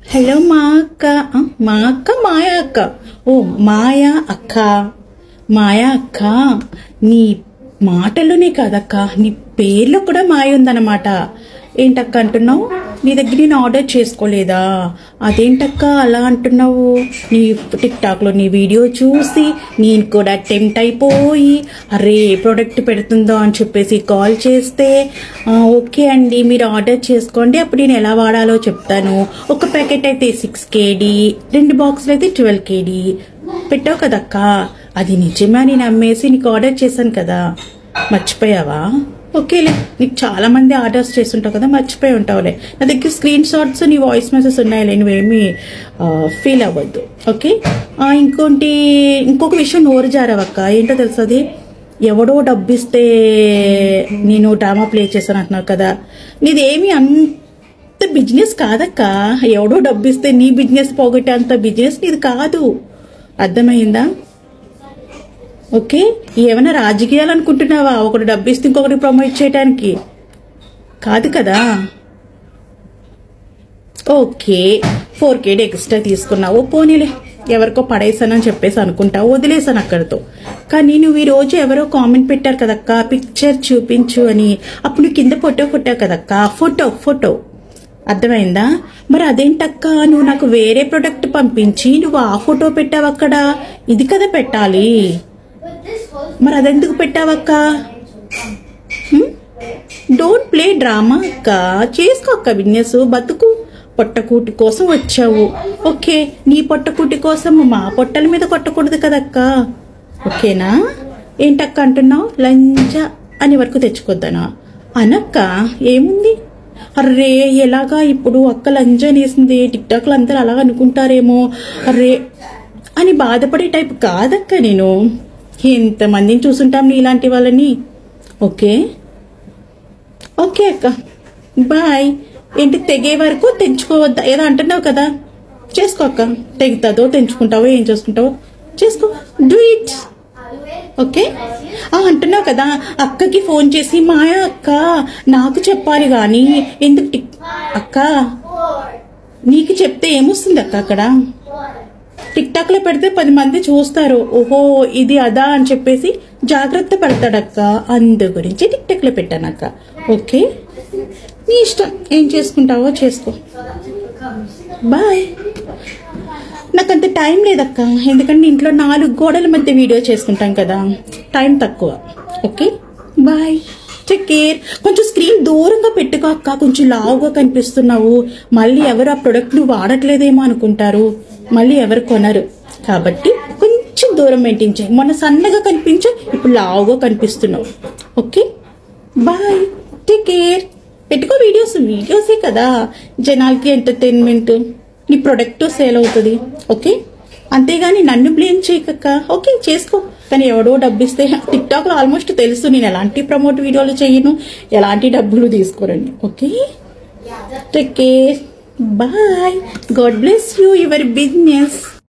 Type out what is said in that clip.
hello మా అక్క ఆ, మా అక్క మాయా అక్క ఓ మాయా అక్క మాయా అక్క నీ మాటలోనే కాదక్క నీ పేర్లో కూడా మాయ ఉందన్నమాట ఏంటక్క అంటున్నావు నీ దగ్గర నేను ఆర్డర్ చేసుకోలేదా అదేంటక్క అలా అంటున్నావు నీ టిక్ టాక్లో నీ వీడియో చూసి నేను కూడా టెంప్ట్ అయిపోయి అరే ఏ ప్రోడక్ట్ పెడుతుందో అని చెప్పేసి కాల్ చేస్తే "ఆ, ఓకే అండి మీరు ఆర్డర్ చేసుకోండి అప్పుడు నేను ఎలా వాడాలో చెప్తాను ఒక ప్యాకెట్ అయితే సిక్స్ కేడీ రెండు బాక్సులు అయితే ట్వెల్వ్ కేడీ పెట్టావు కదక్క అది నిజమే అని నమ్మేసి నీకు ఆర్డర్ చేశాను కదా మర్చిపోయావా ఓకేలే నీకు చాలా మంది ఆర్డర్స్ చేస్తుంటావు కదా మర్చిపోయి ఉంటావులే నా దగ్గర స్క్రీన్ షాట్స్ నీ వాయిస్ మెసేజ్ ఉన్నాయిలే నువ్వేమీ ఫీల్ అవ్వద్దు ఓకే ఆ, ఇంకోటి ఇంకొక విషయం నోరు జారవక్క ఏంటో తెలుసు అది ఎవడో డబ్బిస్తే నేను డ్రామా ప్లే చేశాను అంటున్నావు కదా నీదేమి అంత బిజినెస్ కాదక్క ఎవడో డబ్బిస్తే నీ బిజినెస్ పోగొట్టే అంత బిజినెస్ నీది కాదు అర్థమైందా ఓకే ఏమైనా రాజకీయాలు అనుకుంటున్నావా ఒకటి డబ్బిస్తే ఇంకొకటి ప్రమోట్ చేయడానికి కాదు కదా ఓకే ఫోర్ కేడీ ఎక్స్ట్రా తీసుకున్నావు పోనీలే ఎవరికో పడేసానని చెప్పేసి అనుకుంటావు వదిలేసాను అక్కడితో కానీ నువ్వు ఈ రోజు ఎవరో కామెంట్ పెట్టారు కదక్క పిక్చర్ చూపించు అని అప్పుడు నువ్వు కింద ఫోటో కొట్టావు కదక్క ఫోటో ఫోటో అర్థమైందా మరి అదేంటక్క నువ్వు నాకు వేరే ప్రొడక్ట్ పంపించి నువ్వు ఆ ఫోటో పెట్టావు అక్కడ ఇది కదా పెట్టాలి మరి అదెందుకు పెట్టావక్క డోంట్ ప్లే డ్రామా అక్క చేసుకో అక్క బిజినెస్ బతుకు పొట్టకూటి కోసం వచ్చావు ఓకే నీ పొట్టకూటి కోసం మా పొట్టల మీద కొట్టకూడదు కదక్క ఓకేనా ఏంటక్క అంటున్నావు లంజ అని వరకు తెచ్చుకొద్దానా అనక్క ఏముంది అర్రే ఎలాగా ఇప్పుడు అక్క లంజ అనేసింది టిక్ టాక్లు అందరూ అలా అనుకుంటారేమో అర్రే అని బాధపడే టైప్ కాదక్క నేను ఎంతమందిని చూసుంటాం నీలాంటి వాళ్ళని ఓకే ఓకే అక్క బాయ్ ఏంటి తెగే వరకు తెంచుకోవద్దా ఏదో అంటున్నావు కదా చేసుకో అక్క తెగుతుందో తెంచుకుంటావో ఏం చేసుకుంటావో చేసుకో డూ ఇట్ ఓకే ఆ, అంటున్నావు కదా అక్కకి ఫోన్ చేసి మాయా అక్క నాకు చెప్పాలి కానీ ఎందుకు టిక్ అక్క నీకు చెప్తే ఏమొస్తుంది అక్క అక్కడ టిక్ టాక్ లో పెడితే పది మంది చూస్తారు ఓహో ఇది అదా అని చెప్పేసి జాగ్రత్త పడతాడక్క అందు గురించి టిక్ టాక్ లో పెట్టానక్క ఓకే నీ ఇష్టం ఏం చేసుకుంటావో చేసుకో బాయ్ నాకంత టైం లేదక్క ఎందుకంటే ఇంట్లో నాలుగు గోడల మధ్య వీడియో చేసుకుంటాం కదా టైం తక్కువ ఓకే బాయ్ టేక్ కేర్ కొంచెం స్క్రీన్ దూరంగా పెట్టుకో అక్క కొంచెం లావుగా కనిపిస్తున్నావు మళ్ళీ ఎవరు ఆ ప్రొడక్ట్ ను వాడట్లేదేమో అనుకుంటారు మళ్ళీ ఎవరు కొనరు కాబట్టి కొంచెం దూరం మెయింటైన్ చేయి మొన్న సన్నగా కనిపించు ఇప్పుడు లావుగా కనిపిస్తున్నావు ఓకే బాయ్ టేక్ కేర్ పెట్టుకో వీడియోస్ వీడియోసే కదా జనాలకి ఎంటర్టైన్మెంట్ నీ ప్రొడక్ట్ సేల్ అవుతుంది ఓకే అంతేగాని నన్ను బ్లేమ్ చేయకక్క ఓకే చేసుకో కానీ ఎవడో డబ్బు ఇస్తే టిక్ టాక్ లో ఆల్మోస్ట్ తెలుసు నేను ఎలాంటి ప్రమోట్ వీడియోలు చేయను ఎలాంటి డబ్బులు తీసుకోరండి okay take care bye God bless you your business